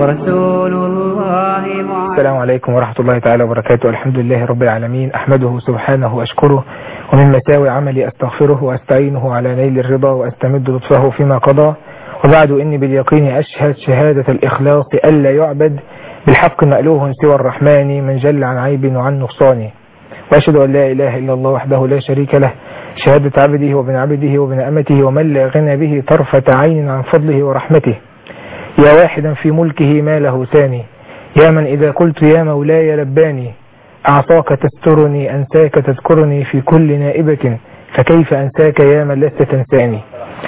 رسول الله معلم السلام عليكم ورحمة الله تعالى وبركاته الحمد لله رب العالمين أحمده سبحانه وأشكره ومن مساوي عملي أستغفره وأستعينه على نيل الرضا وأستمد لطفه فيما قضى وبعد إني باليقين أشهد شهادة الإخلاص ألا يعبد بالحق مألوه سوى الرحمن من جل عن عيب وعن نقصان وأشهد أن لا إله إلا الله وحده لا شريك له شهادة عبده وابن عبده وابن أمته ومن لا غنى به طرفة عين عن فضله ورحمته يا واحدا في ملكه ما له ثاني يا من إذا قلت يا مولاي لباني أعطاك تسترني أنساك تذكرني في كل نائبة فكيف أنساك يا من لست تنساني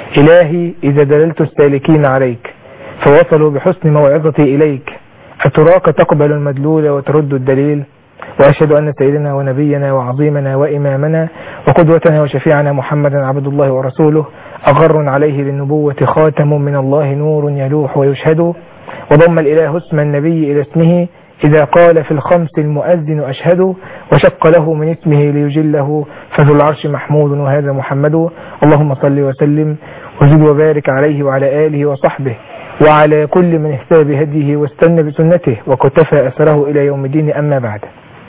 إلهي إذا دللت السالكين عليك فوصلوا بحسن موعظتي إليك أتراك تقبل المدلول وترد الدليل وأشهد أن سيدنا ونبينا وعظيمنا وإمامنا وقدوتنا وشفيعنا محمدا عبد الله ورسوله أغر عليه بالنبوة خاتم من الله نور يلوح ويشهد وضم الإله اسم النبي إلى اسمه إذا قال في الخمس المؤذن أشهد وشق له من اسمه ليجله فذو العرش محمود وهذا محمد اللهم صل وسلم وزد وبارك عليه وعلى آله وصحبه وعلى كل من اهتدى بهديه واستنى بسنته وكتفى أثره إلى يوم الدين أما بعد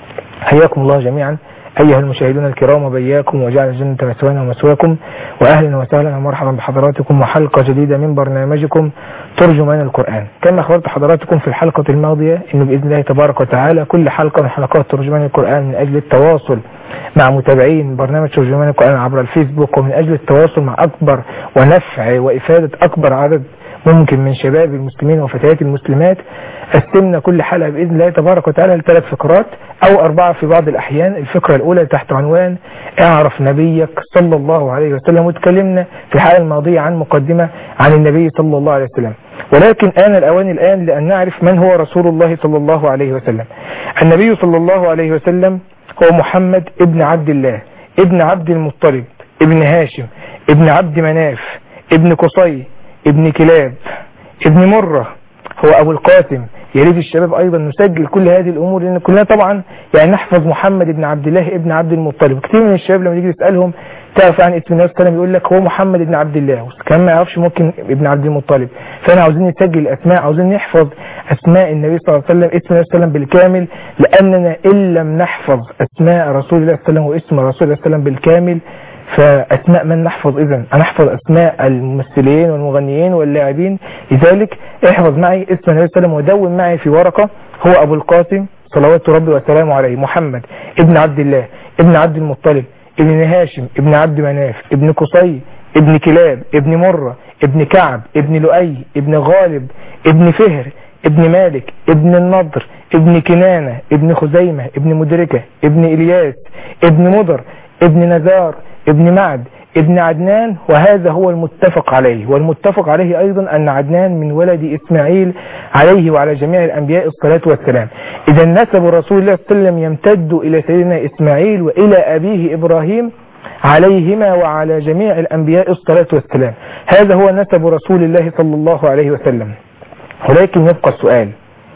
حياكم الله جميعا أيها المشاهدون الكرام وبياكم وجعل الجنة مثوانا ومثواكم وأهلا وسهلا ومرحبا بحضراتكم وحلقة جديدة من برنامجكم ترجمان القرآن كما أخبرت حضراتكم في الحلقة الماضية أنه بإذن الله تبارك وتعالى كل حلقة من حلقات ترجمان القرآن من أجل التواصل مع متابعين برنامج ترجمان القرآن عبر الفيسبوك ومن أجل التواصل مع أكبر ونفع وإفادة أكبر عدد ممكن من شباب المسلمين وفتيات المسلمات قسمنا كل حلقة بإذن الله تبارك وتعالى لثلاث فقرات أو أربعة في بعض الأحيان الفقرة الأولى تحت عنوان اعرف نبيك صلى الله عليه وسلم وتكلمنا في الحلقة الماضية عن مقدمة عن النبي صلى الله عليه وسلم ولكن آن الأوان الآن لأن نعرف من هو رسول الله صلى الله عليه وسلم النبي صلى الله عليه وسلم هو محمد ابن عبد الله ابن عبد المطلب ابن هاشم ابن عبد مناف ابن قصي ابن كلاب ابن مرة هو أبو القاسم يا ريت الشباب أيضا نسجل كل هذه الأمور لأن كلنا طبعا يعني نحفظ محمد ابن عبد الله ابن عبد المطلب كتير من الشباب لما يجي يسألهم تعرف عن اسم النبي صلى الله عليه وسلم يقول لك هو محمد ابن عبد الله كان ما يعرفش ممكن ابن عبد المطلب فاحنا عاوزين نسجل الأسماء عاوزين نحفظ أسماء النبي صلى الله عليه وسلم اسم النبي صلى الله عليه وسلم بالكامل لأننا إن لم نحفظ أسماء رسول الله صلى الله عليه وسلم واسم رسول الله صلى الله عليه وسلم بالكامل فأسماء من نحفظ إذن أنا أحفظ أسماء الممثلين والمغنيين واللاعبين لذلك احفظ معي اسم النبي صلى الله عليه وسلم ودون معي في ورقة هو أبو القاسم صلوات ربي وسلامه عليه محمد ابن عبد الله ابن عبد المطلب ابن هاشم ابن عبد مناف ابن قصي ابن كلاب ابن مرة ابن كعب ابن لؤي ابن غالب ابن فهر ابن مالك ابن النضر ابن كنانة ابن خزيمة ابن مدركة ابن إلياس ابن مضر ابن نزار ابن معد ابن عدنان وهذا هو المتفق عليه والمتفق عليه أيضا أن عدنان من ولد إسماعيل عليه وعلى جميع الأنبياء الصلاة والسلام إذا نسب رسول الله صلى الله عليه وسلم يمتد إلى سيدنا إسماعيل وإلى أبيه إبراهيم عليهما وعلى جميع الأنبياء الصلاة والسلام هذا هو نسب رسول الله صلى الله عليه وسلم ولكن يبقى السؤال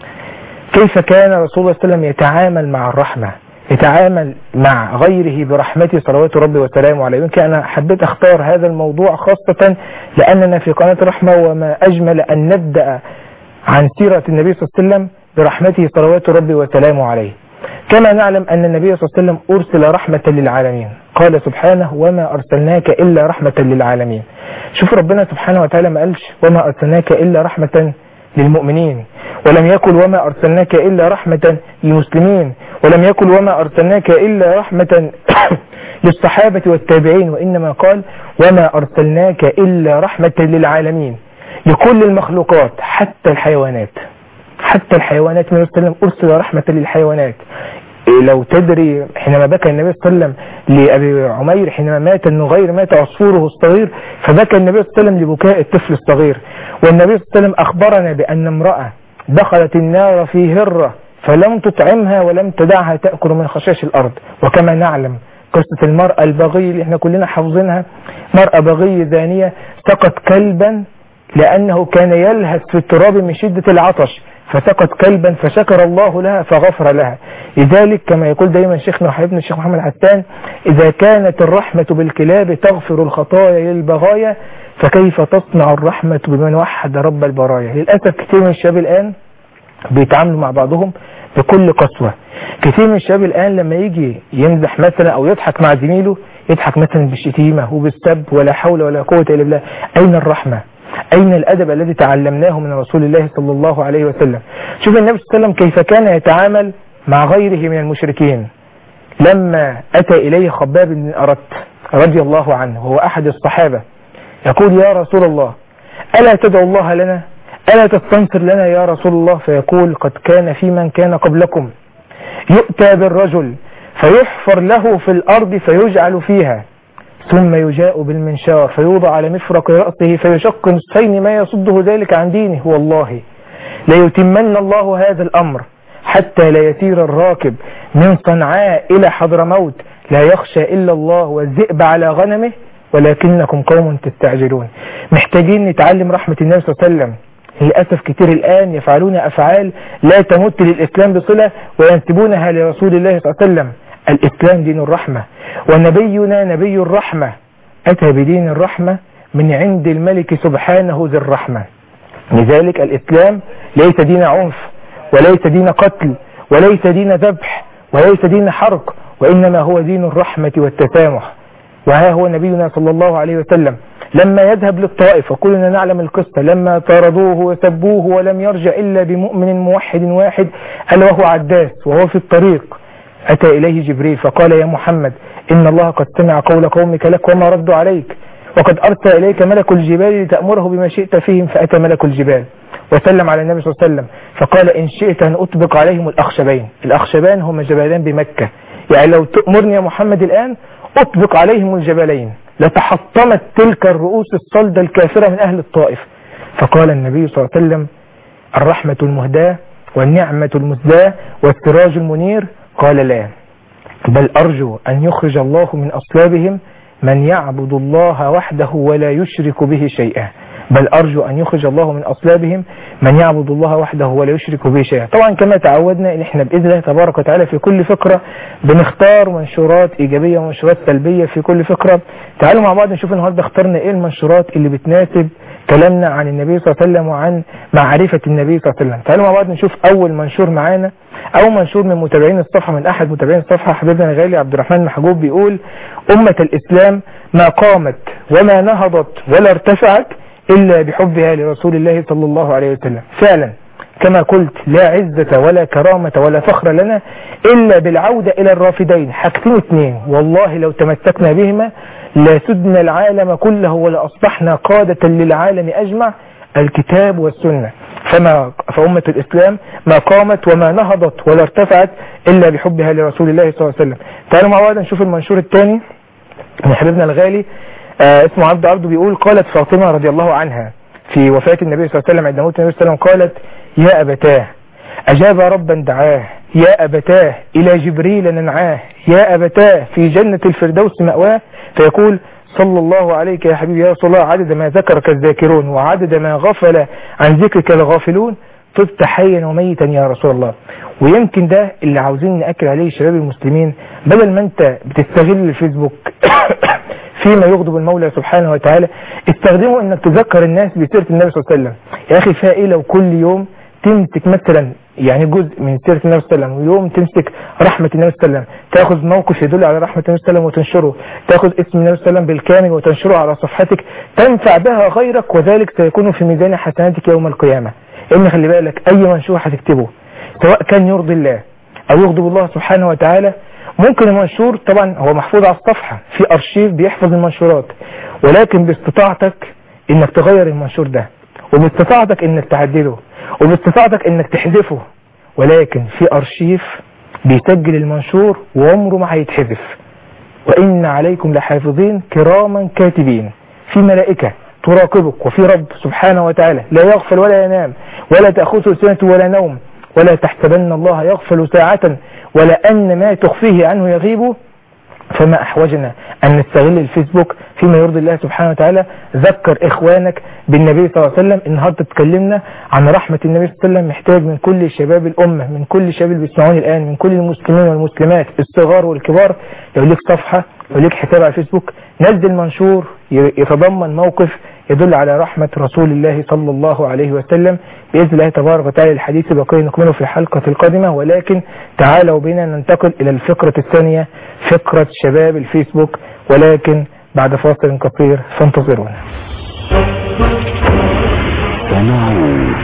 كيف كان رسول الله صلى الله عليه وسلم يتعامل مع الرحمة يتعامل مع غيره برحمته صلوات ربي وسلامه عليه يمكن أنا حبيت أختار هذا الموضوع خاصة لأننا في قناة رحمة وما أجمل أن نبدأ عن سيرة النبي صلى الله عليه وسلم برحمته صلوات ربي وسلامه عليه كما نعلم أن النبي صلى الله عليه وسلم أرسل رحمة للعالمين قال سبحانه وما أرسلناك إلا رحمة للعالمين شوف ربنا سبحانه وتعالى ما قالش وما أرسلناك إلا رحمة للمؤمنين ولم يكن وما أرسلناك إلا رحمة للمسلمين ولم يكن وما أرسلناك إلا رحمة للصحابة والتابعين وإنما قال وما أرسلناك إلا رحمة للعالمين لكل المخلوقات حتى الحيوانات حتى الحيوانات من وسلم أرسل رحمة للحيوانات لو تدري حينما بكى النبي صلى الله عليه وسلم لأبي عمير حينما مات النغير مات عصفوره الصغير فبكى النبي صلى الله عليه وسلم لبكاء الطفل الصغير والنبي صلى الله عليه وسلم أخبرنا بأن امرأة دخلت النار في هرة فلم تطعمها ولم تدعها تأكل من خشاش الأرض وكما نعلم قصة المرأة البغي اللي احنا كلنا حافظينها مرأة بغي زانية سقط كلبا لأنه كان يلهث في التراب من شدة العطش فسقط كلبا فشكر الله لها فغفر لها لذلك كما يقول دايما شيخنا وحبيبنا الشيخ محمد حسان إذا كانت الرحمة بالكلاب تغفر الخطايا للبغايا فكيف تصنع الرحمة بمن وحد رب البرايا للأسف كثير من الشباب الآن بيتعاملوا مع بعضهم بكل قسوة كثير من الشباب الآن لما يجي يمزح مثلا أو يضحك مع زميله يضحك مثلا بالشتيمة وبالسب ولا حول ولا قوة إلا بالله أين الرحمة أين الأدب الذي تعلمناه من رسول الله صلى الله عليه وسلم شوف النبي صلى الله عليه وسلم كيف كان يتعامل مع غيره من المشركين لما أتى إليه خباب بن أرت رضي الله عنه وهو أحد الصحابة يقول يا رسول الله ألا تدعو الله لنا ألا تستنصر لنا يا رسول الله فيقول قد كان في من كان قبلكم يؤتى بالرجل فيحفر له في الأرض فيجعل فيها ثم يجاء بالمنشار فيوضع على مفرق رأسه فيشق نصفين ما يصده ذلك عن دينه والله ليتمن الله هذا الأمر حتى لا يسير الراكب من صنعاء إلى حضرموت لا يخشى إلا الله والذئب على غنمه ولكنكم قوم تستعجلون محتاجين نتعلم رحمة النبي صلى الله عليه وسلم للأسف كتير الآن يفعلون أفعال لا تمت للإسلام بصلة وينسبونها لرسول الله صلى الله عليه وسلم الإسلام دين الرحمة ونبينا نبي الرحمة أتى بدين الرحمة من عند الملك سبحانه ذي الرحمة لذلك الإسلام ليس دين عنف وليس دين قتل وليس دين ذبح وليس دين حرق وإنما هو دين الرحمة والتسامح وها هو نبينا صلى الله عليه وسلم لما يذهب للطائف وكلنا نعلم القصة لما طاردوه وسبوه ولم يرجع إلا بمؤمن موحد واحد ألا وهو عداس وهو في الطريق أتى إليه جبريل فقال يا محمد إن الله قد سمع قول قومك لك وما ردوا عليك وقد أرسل إليك ملك الجبال لتأمره بما شئت فيهم فأتى ملك الجبال وسلم على النبي صلى الله عليه وسلم فقال إن شئت أن أطبق عليهم الأخشبين الأخشبان هما جبلان بمكة يعني لو تأمرني يا محمد الآن أطبق عليهم الجبلين لتحطمت تلك الرؤوس الصلدة الكافرة من أهل الطائف فقال النبي صلى الله عليه وسلم الرحمة المهداة والنعمة المزداة والسراج المنير قال لا بل أرجو أن يخرج الله من أصلابهم من يعبد الله وحده ولا يشرك به شيئا بل أرجو أن يخرج الله من أصلابهم من يعبد الله وحده ولا يشرك به شيئا طبعا كما تعودنا إن إحنا بإذن الله تبارك وتعالى في كل فقرة بنختار منشورات إيجابية ومنشورات سلبية في كل فقرة تعالوا مع بعض نشوف النهاردة اخترنا إيه المنشورات اللي بتناسب كلامنا عن النبي صلى الله عليه وسلم وعن معرفة النبي صلى الله عليه وسلم تعالوا مع بعض نشوف أول منشور معانا أو منشور من متابعين الصفحة من أحد متابعين الصفحة حبيبنا الغالي عبد الرحمن محجوب بيقول أمة الإسلام ما قامت وما نهضت ولا ارتفعت إلا بحبها لرسول الله صلى الله عليه وسلم فعلا كما قلت لا عزة ولا كرامة ولا فخر لنا إلا بالعودة إلى الرافدين حاجتين اثنين والله لو تمسكنا بهما لسدنا العالم كله ولأصبحنا قادة للعالم أجمع الكتاب والسنة فما فأمة الإسلام ما قامت وما نهضت ولا ارتفعت إلا بحبها لرسول الله صلى الله عليه وسلم تعالوا مع بعض نشوف المنشور الثاني من حبيبنا الغالي آه اسمه عبد عبده بيقول قالت فاطمة رضي الله عنها في وفاة النبي صلى الله عليه وسلم عند موت النبي صلى الله عليه وسلم قالت يا أبتاه أجاب ربا دعاه يا أبتاه إلى جبريل ننعاه يا أبتاه في جنة الفردوس مأواه فيقول صلى الله عليك يا حبيبي يا رسول الله عدد ما ذكرك الذاكرون وعدد ما غفل عن ذكرك الغافلون طبت حيا وميتا يا رسول الله ويمكن ده اللي عاوزين نأكل عليه شباب المسلمين بدل ما انت بتستغل الفيسبوك فيما يغضب المولى سبحانه وتعالى استخدمه انك تذكر الناس بسيرة النبي صلى الله عليه وسلم يا اخي فيها ايه لو كل يوم تمسك مثلا يعني جزء من سيرة النبي صلى الله عليه وسلم ويوم تمسك رحمة النبي صلى الله عليه وسلم تاخذ موقف يدل على رحمة النبي صلى الله عليه وسلم وتنشره تاخذ اسم النبي صلى الله عليه وسلم بالكامل وتنشره على صفحتك تنفع بها غيرك وذلك سيكون في ميزان حسناتك يوم القيامة ان خلي بالك اي منشور هتكتبه سواء كان يرضي الله او يغضب الله سبحانه وتعالى ممكن المنشور طبعا هو محفوظ على الصفحة في ارشيف بيحفظ المنشورات ولكن باستطاعتك انك تغير المنشور ده وباستطاعتك انك تعدله وباستطاعتك انك تحذفه ولكن في ارشيف بيسجل المنشور وعمره ما هيتحذف وان عليكم لحافظين كراما كاتبين في ملائكة تراقبك وفي رب سبحانه وتعالى لا يغفل ولا ينام ولا تأخذه سنة ولا نوم ولا تحسبن الله يغفل ساعة ولا أن ما تخفيه عنه يغيب فما أحوجنا أن نستغل الفيسبوك فيما يرضي الله سبحانه وتعالى ذكر إخوانك بالنبي صلى الله عليه وسلم النهاردة تكلمنا عن رحمة النبي صلى الله عليه وسلم محتاج من كل شباب الأمة من كل شباب اللي بيسمعوني الآن من كل المسلمين والمسلمات الصغار والكبار لو ليك صفحة لو ليك حساب على الفيسبوك نزل منشور يتضمن موقف يدل على رحمة رسول الله صلى الله عليه وسلم بإذن الله تبارك وتعالى الحديث بقي نكمله في الحلقة القادمة ولكن تعالوا بنا ننتقل إلى الفقرة الثانية فقرة شباب الفيسبوك ولكن بعد فاصل قصير فانتظرونا سنعود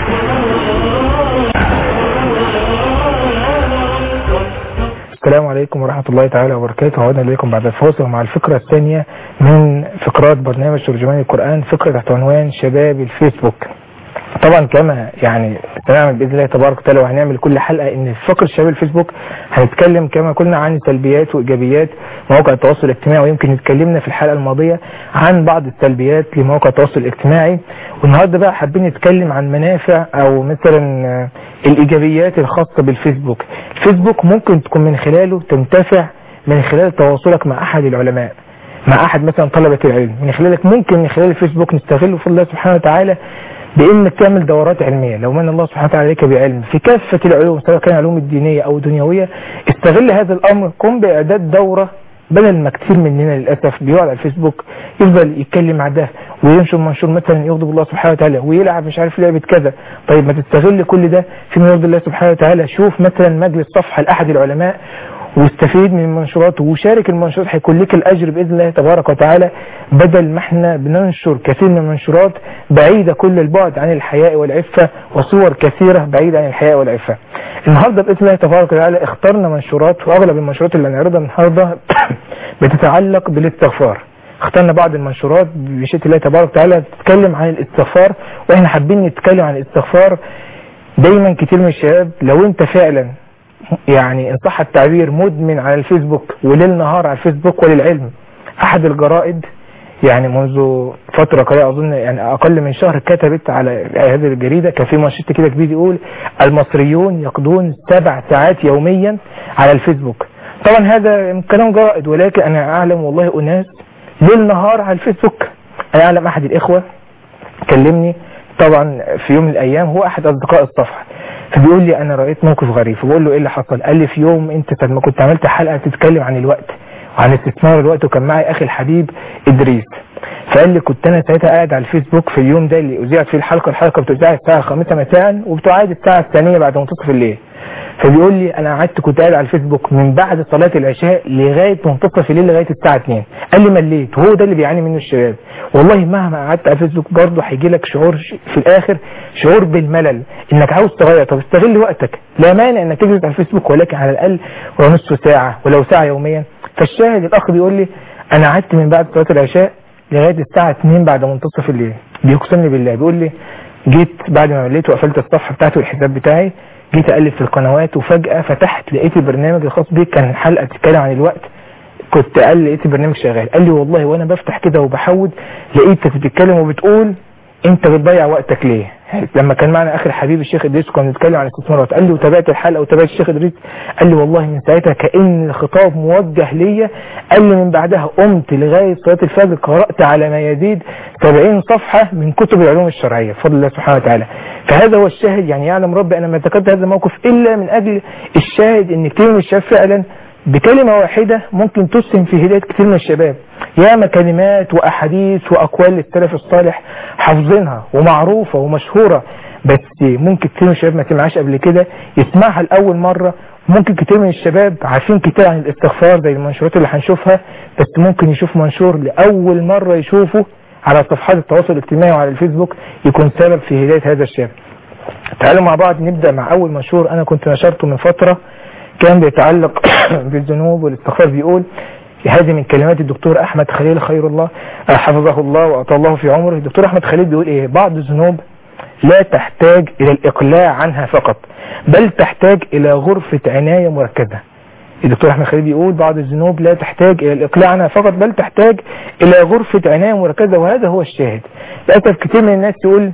السلام عليكم ورحمة الله تعالى وبركاته عودنا إليكم بعد الفاصل ومع الفقرة الثانية من فقرات برنامج ترجمان القرآن فقرة تحت عنوان شباب الفيسبوك طبعا كما يعني سنعمل باذن الله تبارك وتعالى وهنعمل كل حلقه ان في فقره شباب الفيسبوك هنتكلم كما قلنا عن سلبيات وايجابيات مواقع التواصل الاجتماعي ويمكن اتكلمنا في الحلقه الماضيه عن بعض السلبيات لمواقع التواصل الاجتماعي والنهارده بقى حابين نتكلم عن منافع او مثلا آه، الايجابيات الخاصه بالفيسبوك الفيسبوك ممكن تكون من خلاله تنتفع من خلال تواصلك مع احد العلماء مع احد مثلا طلبة العلم من خلالك ممكن من خلال الفيسبوك نستغله في الله سبحانه وتعالى بانك تعمل دورات علمية لو من الله سبحانه وتعالى عليك بعلم في كافة العلوم سواء كان علوم الدينية او دنيوية استغل هذا الامر قم باعداد دورة بدل ما كتير مننا للاسف بيقعد على الفيسبوك يفضل يتكلم مع ده وينشر منشور مثلا يغضب الله سبحانه وتعالى ويلعب مش عارف لعبه كذا طيب ما تستغل كل ده في يرضي الله سبحانه وتعالى شوف مثلا مجلس صفحه لاحد العلماء واستفيد من المنشورات وشارك المنشورات هيكون لك الاجر باذن الله تبارك وتعالى بدل ما احنا بننشر كثير من المنشورات بعيده كل البعد عن الحياء والعفه وصور كثيره بعيده عن الحياء والعفه. النهارده باذن الله تبارك وتعالى اخترنا منشورات واغلب المنشورات اللي هنعرضها النهارده بتتعلق بالاستغفار. اخترنا بعض المنشورات بشيء الله تبارك وتعالى تتكلم عن الاستغفار واحنا حابين نتكلم عن الاستغفار دايما كتير من الشباب لو انت فعلا يعني ان صح التعبير مدمن على الفيسبوك وليل نهار على الفيسبوك وللعلم احد الجرائد يعني منذ فترة قليلة اظن يعني اقل من شهر كتبت على هذه الجريدة كان في منشط كده كبير يقول المصريون يقضون سبع ساعات يوميا على الفيسبوك طبعا هذا كلام جرائد ولكن انا اعلم والله اناس ليل نهار على الفيسبوك انا اعلم احد الاخوة كلمني طبعا في يوم من الايام هو احد اصدقاء الصفحه فبيقول لي انا رايت موقف غريب فبقول له ايه اللي حصل قال لي في يوم انت لما كنت عملت حلقه تتكلم عن الوقت وعن استثمار الوقت وكان معي اخي الحبيب ادريس فقال لي كنت انا ساعتها قاعد على الفيسبوك في اليوم ده اللي اذيعت فيه الحلقه الحلقه بتذاع الساعه 5 مساء وبتعاد الساعه الثانيه بعد منتصف الليل فبيقول لي انا قعدت كنت قاعد على الفيسبوك من بعد صلاه العشاء لغايه منتصف الليل لغايه الساعه 2 قال لي مليت وهو ده اللي بيعاني منه الشباب والله مهما قعدت على الفيسبوك برضه هيجي لك شعور ش- في الاخر شعور بالملل انك عاوز تغير طب استغل وقتك لا مانع انك تجلس على الفيسبوك ولكن على الاقل ولو نصف ساعه ولو ساعه يوميا فالشاهد الاخ بيقول لي انا قعدت من بعد صلاه العشاء لغايه الساعه 2 بعد منتصف الليل بيقسم لي بالله بيقول لي جيت بعد ما مليت وقفلت الصفحه بتاعتي والحساب بتاعي جيت اقلب في القنوات وفجاه فتحت لقيت البرنامج الخاص بيه كان حلقه بتتكلم عن الوقت كنت قال لقيت البرنامج شغال قال لي والله وانا بفتح كده وبحود لقيتك بتتكلم وبتقول انت بتضيع وقتك ليه لما كان معنا اخر حبيب الشيخ ادريس كنا بنتكلم عن الاستثمارات قال لي وتابعت الحلقه وتابعت الشيخ ادريس قال لي والله من ساعتها كان الخطاب موجه ليا قال لي من بعدها قمت لغايه صلاه الفجر قرات على ما يزيد 70 صفحه من كتب العلوم الشرعيه بفضل الله سبحانه وتعالى فهذا هو الشاهد يعني يعلم ربي انا ما ذكرت هذا الموقف الا من اجل الشاهد ان كتير من الشباب فعلا بكلمة واحدة ممكن تسهم في هداية كثير من الشباب ياما كلمات وأحاديث وأقوال للسلف الصالح حافظينها ومعروفة ومشهورة بس ممكن كتير من الشباب ما سمعهاش قبل كده يسمعها لأول مرة ممكن كتير من الشباب عارفين كتير عن الاستغفار زي المنشورات اللي هنشوفها بس ممكن يشوف منشور لأول مرة يشوفه على صفحات التواصل الاجتماعي وعلى الفيسبوك يكون سبب في هداية هذا الشاب تعالوا مع بعض نبدأ مع أول منشور أنا كنت نشرته من فترة كان بيتعلق بالذنوب والاستغفار بيقول هذه من كلمات الدكتور أحمد خليل خير الله حفظه الله وأطال الله في عمره الدكتور أحمد خليل بيقول إيه بعض الذنوب لا تحتاج إلى الإقلاع عنها فقط بل تحتاج إلى غرفة عناية مركزة الدكتور أحمد خليل بيقول بعض الذنوب لا تحتاج إلى الإقلاع عنها فقط بل تحتاج إلى غرفة عناية مركزة وهذا هو الشاهد للأسف كتير من الناس يقول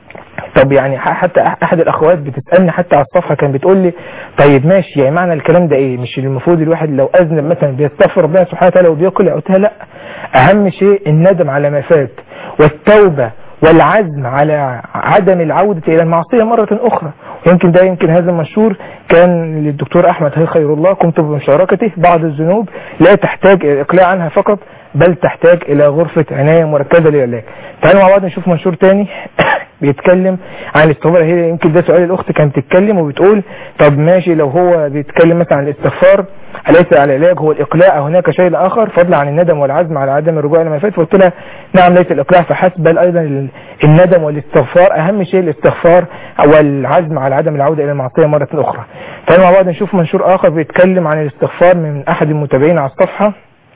طب يعني حتى احد الاخوات بتسالني حتى على الصفحه كان بتقول لي طيب ماشي يعني معنى الكلام ده ايه مش المفروض الواحد لو اذنب مثلا بيستغفر ربنا سبحانه وتعالى وبياكل قلت لها لا اهم شيء الندم على ما فات والتوبه والعزم على عدم العودة إلى المعصية مرة أخرى ويمكن ده يمكن هذا المشهور كان للدكتور أحمد هي خير الله قمت بمشاركته بعض الذنوب لا تحتاج إلى الإقلاع عنها فقط بل تحتاج الى غرفة عناية مركزة للعلاج تعالوا مع بعض نشوف منشور تاني بيتكلم عن الاستغفار هي يمكن ده سؤال الاخت كانت بتتكلم وبتقول طب ماشي لو هو بيتكلم مثلا عن الاستغفار اليس على العلاج هو الاقلاع هناك شيء اخر فضلا عن الندم والعزم على عدم الرجوع لما فات فقلت لها نعم ليس الاقلاع فحسب بل ايضا ال- الندم والاستغفار اهم شيء الاستغفار والعزم على عدم العوده الى المعصيه مره اخرى تعالوا مع بعض نشوف منشور اخر بيتكلم عن الاستغفار من احد المتابعين على الصفحه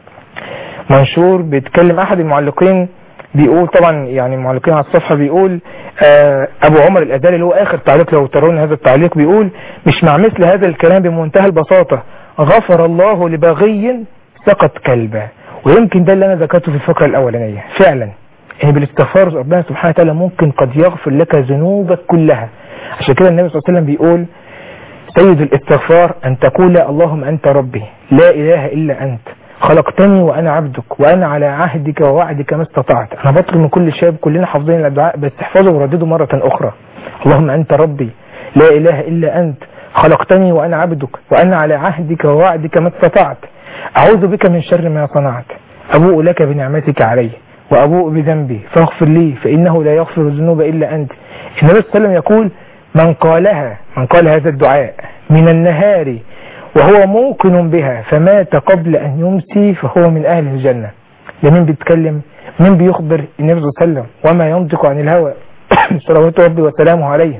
منشور بيتكلم احد المعلقين بيقول طبعا يعني المعلقين على الصفحة بيقول آه ابو عمر الاداري اللي هو اخر تعليق لو ترون هذا التعليق بيقول مش مع مثل هذا الكلام بمنتهى البساطة غفر الله لبغي سقط كلبا ويمكن ده اللي انا ذكرته في الفقرة الاولانية فعلا ان بالاستغفار ربنا سبحانه وتعالى ممكن قد يغفر لك ذنوبك كلها عشان كده النبي صلى الله عليه وسلم بيقول سيد الاستغفار أن تقول اللهم أنت ربي لا إله إلا أنت خلقتني وأنا عبدك وأنا على عهدك ووعدك ما استطعت أنا بطلب من كل شاب كلنا حافظين الدعاء بس احفظه وردده مرة أخرى اللهم أنت ربي لا إله إلا أنت خلقتني وأنا عبدك وأنا على عهدك ووعدك ما استطعت أعوذ بك من شر ما صنعت أبوء لك بنعمتك علي وأبوء بذنبي فاغفر لي فإنه لا يغفر الذنوب إلا أنت النبي صلى الله عليه وسلم يقول من قالها من قال هذا الدعاء من النهار وهو موقن بها فمات قبل أن يمسي فهو من أهل الجنة ده مين بيتكلم مين بيخبر النبي صلى الله عليه وسلم وما ينطق عن الهوى صلوات ربي وسلامه عليه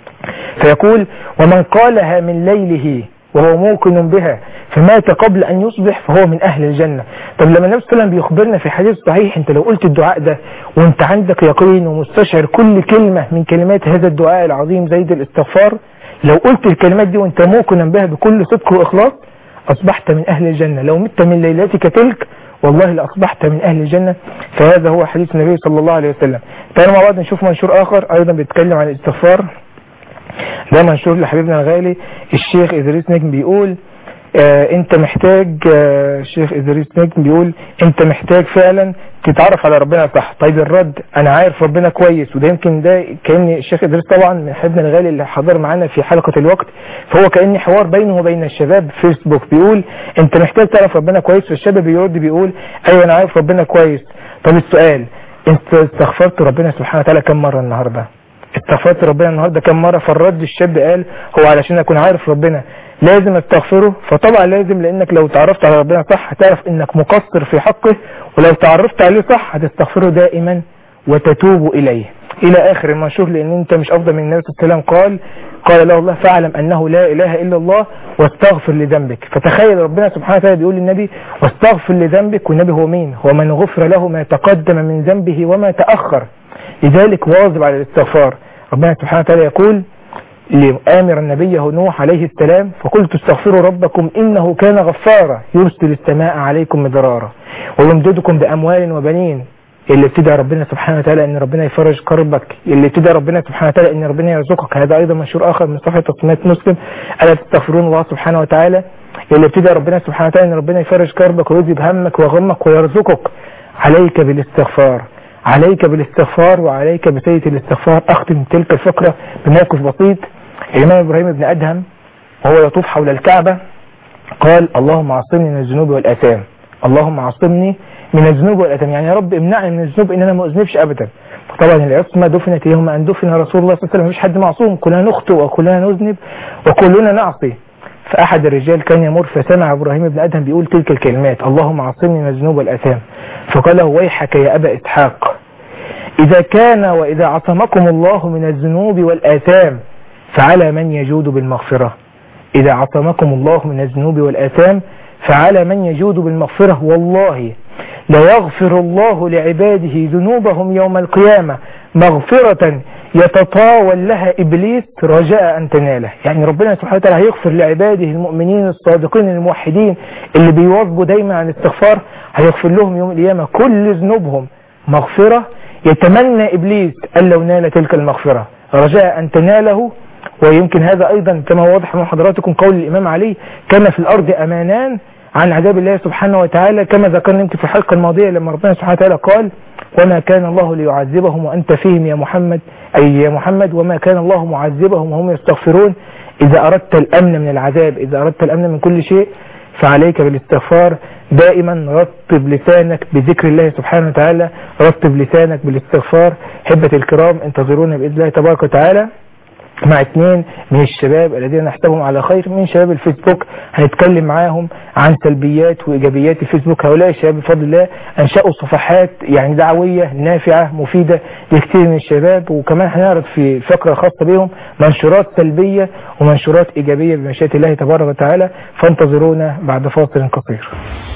فيقول ومن قالها من ليله وهو موقن بها فمات قبل أن يصبح فهو من أهل الجنة طب لما النبي صلى الله عليه وسلم بيخبرنا في حديث صحيح انت لو قلت الدعاء ده وانت عندك يقين ومستشعر كل كلمة من كلمات هذا الدعاء العظيم زي الاستغفار لو قلت الكلمات دي وانت موقنا بها بكل صدق وإخلاص أصبحت من أهل الجنة لو مت من ليلتك تلك والله لأصبحت من أهل الجنة فهذا هو حديث النبي صلى الله عليه وسلم تعالوا مع بعض نشوف منشور آخر أيضا بيتكلم عن الاستغفار ده منشور لحبيبنا الغالي الشيخ إدريس نجم بيقول آه انت محتاج آه الشيخ إدريس نجم بيقول انت محتاج فعلا تتعرف على ربنا صح طيب الرد انا عارف ربنا كويس وده يمكن ده كأن الشيخ إدريس طبعا من حبيبنا الغالي اللي حضر معانا في حلقة الوقت فهو كأن حوار بينه وبين الشباب فيسبوك بيقول انت محتاج تعرف ربنا كويس فالشاب بيرد بيقول ايوه انا عارف ربنا كويس طب السؤال انت استغفرت ربنا سبحانه وتعالى كم مرة النهاردة استغفرت ربنا النهاردة كم مرة فالرد الشاب قال هو علشان اكون عارف ربنا لازم استغفره فطبعا لازم لانك لو تعرفت على ربنا صح هتعرف انك مقصر في حقه ولو تعرفت عليه صح هتستغفره دائما وتتوب اليه الى اخر المنشور لان انت مش افضل من النبي صلى الله عليه وسلم قال قال له الله فاعلم انه لا اله الا الله واستغفر لذنبك فتخيل ربنا سبحانه وتعالى بيقول للنبي واستغفر لذنبك والنبي هو مين هو من غفر له ما تقدم من ذنبه وما تاخر لذلك واظب على الاستغفار ربنا سبحانه وتعالى يقول لآمر النبي نوح عليه السلام فقلت استغفروا ربكم إنه كان غفارا يرسل السماء عليكم مدرارا ويمددكم بأموال وبنين اللي ابتدى ربنا سبحانه وتعالى ان ربنا يفرج كربك اللي ابتدى ربنا سبحانه وتعالى ان ربنا يرزقك هذا ايضا منشور اخر من صفحه تصميمات مسلم الا تستغفرون الله سبحانه وتعالى اللي ابتدى ربنا سبحانه وتعالى ان ربنا يفرج كربك ويذهب همك وغمك ويرزقك عليك بالاستغفار عليك بالاستغفار وعليك بسيد الاستغفار اختم تلك الفقرة بموقف بسيط الامام ابراهيم بن ادهم وهو يطوف حول الكعبة قال اللهم عصمني من الذنوب والاثام اللهم عصمني من الذنوب والاثام يعني يا رب امنعني من الذنوب ان انا ما اذنبش ابدا طبعا العصمة دفنت يوم ان دفن رسول الله صلى الله عليه وسلم مفيش حد معصوم كلنا نخطئ وكلنا نذنب وكلنا نعصي فأحد الرجال كان يمر فسمع إبراهيم بن أدهم بيقول تلك الكلمات اللهم عصمني من الذنوب والآثام فقال له ويحك يا أبا إسحاق إذا كان وإذا عصمكم الله من الذنوب والآثام فعلى من يجود بالمغفرة إذا عصمكم الله من الذنوب والآثام فعلى من يجود بالمغفرة والله ليغفر الله لعباده ذنوبهم يوم القيامة مغفرة يتطاول لها إبليس رجاء أن تناله يعني ربنا سبحانه وتعالى هيغفر لعباده المؤمنين الصادقين الموحدين اللي بيواظبوا دايما عن الاستغفار هيغفر لهم يوم القيامة كل ذنوبهم مغفرة يتمنى إبليس أن لو نال تلك المغفرة رجاء أن تناله ويمكن هذا أيضا كما واضح من حضراتكم قول الإمام علي كان في الأرض أمانان عن عذاب الله سبحانه وتعالى كما ذكرنا يمكن في الحلقة الماضية لما ربنا سبحانه وتعالى قال وما كان الله ليعذبهم وأنت فيهم يا محمد أي يا محمد وما كان الله معذبهم وهم يستغفرون إذا أردت الأمن من العذاب إذا أردت الأمن من كل شيء فعليك بالاستغفار دائما رطب لسانك بذكر الله سبحانه وتعالى رطب لسانك بالاستغفار حبة الكرام انتظرونا بإذن الله تبارك وتعالى مع اثنين من الشباب الذين نحسبهم على خير من شباب الفيسبوك هنتكلم معاهم عن سلبيات وايجابيات الفيسبوك هؤلاء الشباب بفضل الله انشأوا صفحات يعني دعوية نافعة مفيدة لكثير من الشباب وكمان هنعرض في فقرة خاصة بهم منشورات سلبية ومنشورات ايجابية بمشيئة الله تبارك وتعالى فانتظرونا بعد فاصل قصير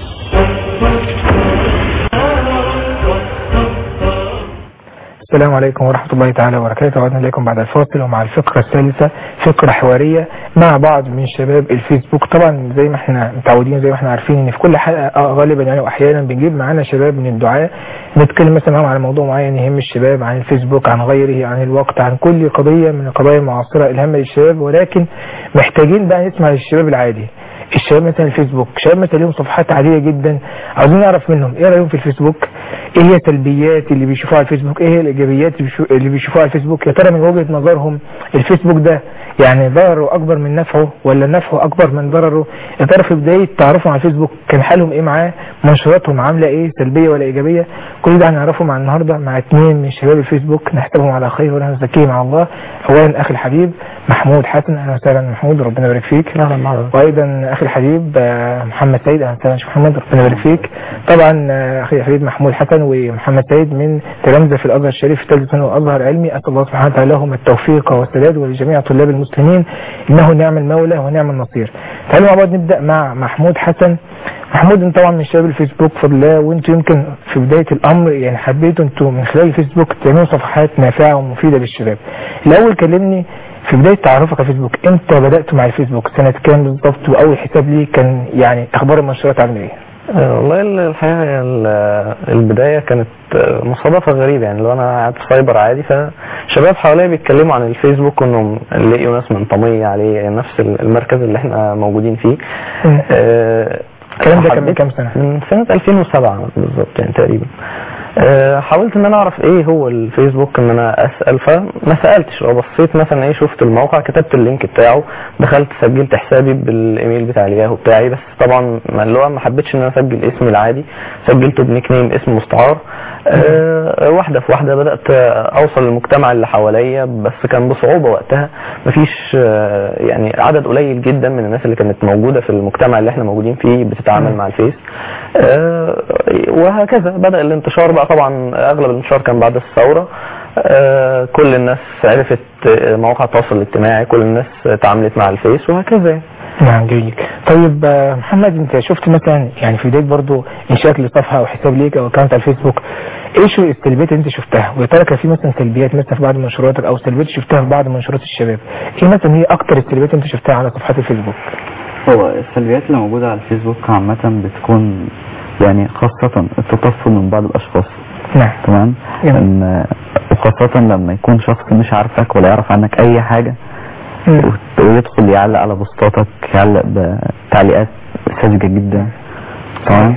السلام عليكم ورحمة الله تعالى وبركاته عدنا إليكم بعد الفاصل ومع الفقرة الثالثة فقرة حوارية مع بعض من شباب الفيسبوك طبعا زي ما احنا متعودين زي ما احنا عارفين ان في كل حلقة غالبا يعني واحيانا بنجيب معانا شباب من الدعاء نتكلم مثلا معاهم على موضوع معين يهم الشباب عن الفيسبوك عن غيره عن الوقت عن كل قضية من القضايا المعاصرة الهامة للشباب ولكن محتاجين بقى نسمع للشباب العادي الشباب مثلا الفيسبوك شباب مثلا لهم صفحات عادية جدا عاوزين نعرف منهم ايه رأيهم في الفيسبوك ايه هي السلبيات اللي بيشوفوها على الفيسبوك ايه هي الايجابيات اللي بيشو- اللي بيشوفوها على الفيسبوك يا ترى من وجهة نظرهم الفيسبوك ده يعني ضرره اكبر من نفعه ولا نفعه اكبر من ضرره يا ترى في بداية تعرفهم على الفيسبوك كان حالهم ايه معاه منشوراتهم عاملة ايه سلبية ولا ايجابية كل ده هنعرفه مع النهاردة مع اثنين من شباب الفيسبوك نحسبهم على خير ولا نزكيهم على الله اولا اخي الحبيب محمود حسن اهلا وسهلا محمود ربنا يبارك فيك اهلا مرحبا وايضا اخي الحبيب آه، محمد سيد اهلا وسهلا شيخ محمد ربنا يبارك فيك طبعا آه، اخي الحبيب محمود حسن ومحمد سيد من تلامذه في الازهر الشريف في ثالث ثانوي ازهر علمي اسال الله سبحانه وتعالى لهم التوفيق والسداد ولجميع طلاب المسلمين انه نعم المولى ونعم النصير تعالوا مع بعض نبدا مع محمود حسن محمود انت طبعا من شباب الفيسبوك بفضل الله وانتوا يمكن في بدايه الامر يعني حبيتوا انتوا من خلال الفيسبوك تعملوا صفحات نافعه ومفيده للشباب الاول كلمني في بداية تعرفك على الفيسبوك امتى بدأت مع الفيسبوك سنة كام بالظبط واول حساب ليه كان يعني اخبار المنشورات عامله ايه آه، والله ال- الحقيقة هي ال- البداية كانت آه، مصادفة غريبة يعني لو أنا قاعد في سايبر عادي فشباب حواليا بيتكلموا عن الفيسبوك وإنهم لقيوا ناس منطمية عليه يعني نفس ال- المركز اللي احنا موجودين فيه مم. آه، الكلام ده كان من حبيت- كام سنة؟ من سنة 2007 بالظبط يعني تقريبا آه، حاولت ان انا اعرف ايه هو الفيسبوك ان انا اسال فما سالتش لو بصيت مثلا ايه شفت الموقع كتبت اللينك بتاعه دخلت سجلت حسابي بالايميل بتاع الياهو بتاعي بس طبعا ما اللي هو ما حبيتش ان انا اسجل اسمي العادي سجلته بنيك نيم اسم مستعار آه، واحده في واحده بدات اوصل للمجتمع اللي حواليا بس كان بصعوبه وقتها مفيش آه، يعني عدد قليل جدا من الناس اللي كانت موجوده في المجتمع اللي احنا موجودين فيه بتتعامل مم. مع الفيس آه، وهكذا بدأ الانتشار بقى طبعا اغلب الانتشار كان بعد الثورة آه، كل الناس عرفت آه، مواقع التواصل الاجتماعي كل الناس تعاملت مع الفيس وهكذا نعم جميل طيب آه، محمد انت شفت مثلا يعني في بداية برضو انشاء لصفحة او حساب ليك او اكونت على الفيسبوك ايه شو السلبيات اللي انت شفتها ويا ترى كان في مثلا سلبيات مثلا في بعض منشوراتك او سلبيات شفتها في بعض منشورات الشباب ايه مثلا هي اكتر السلبيات اللي انت شفتها على صفحات الفيسبوك هو السلبيات اللي موجودة على الفيسبوك عامة بتكون يعني خاصة التطفل من بعض الأشخاص نعم تمام جميل. إن وخاصة لما يكون شخص مش عارفك ولا يعرف عنك أي حاجة مم. وت- ويدخل يعلق على بوستاتك يعلق بتعليقات ساذجة جدا تمام